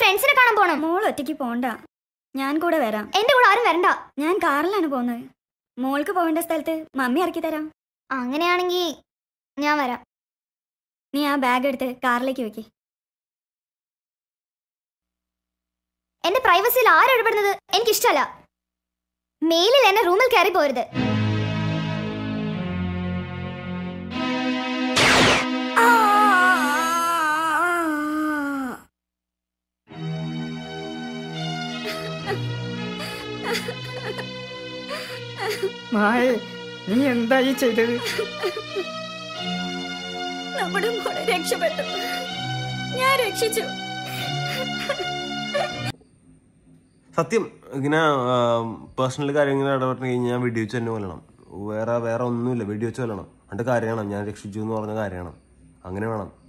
ഫ്രണ്ട്സിനെ കാണാൻ പോണം മോൾ ഒറ്റയ്ക്ക് പോണ്ട ഞാൻ കൂടെ വരാം എന്റെ കൂടെ ആരും വരണ്ട ഞാൻ കാറിലാണ് പോകുന്നത് മോൾക്ക് പോകേണ്ട സ്ഥലത്ത് മമ്മി ഇറക്കി തരാം അങ്ങനെയാണെങ്കിൽ ഞാൻ വരാം നീ ആ ബാഗ് എടുത്ത് കാറിലേക്ക് വെക്ക് എന്റെ പ്രൈവസിയിൽ ആരും ഇടപെടുന്നത് എനിക്കിഷ്ടമല്ല മെയിലിൽ എന്നെ റൂമിൽ കയറി പോരുത് മായേ നീ എന്തായി ചെയ്തത് നമ്മുടെ മോളെ രക്ഷപ്പെട്ടു ഞാൻ രക്ഷിച്ചു സത്യം ഇങ്ങനെ പേഴ്സണൽ കാര്യങ്ങൾ ഇടപെട്ട് കഴിഞ്ഞാൽ ഞാൻ വെടിവെച്ച് തന്നെ കൊല്ലണം വേറെ വേറെ ഒന്നുമില്ല വെടിവെച്ച് കൊല്ലണം എന്നിട്ട് കാര്യമാണ് ഞാൻ രക്ഷിച്ചു എന്ന് പറഞ്ഞ കാര്യമാണ് അങ്ങനെ വേണം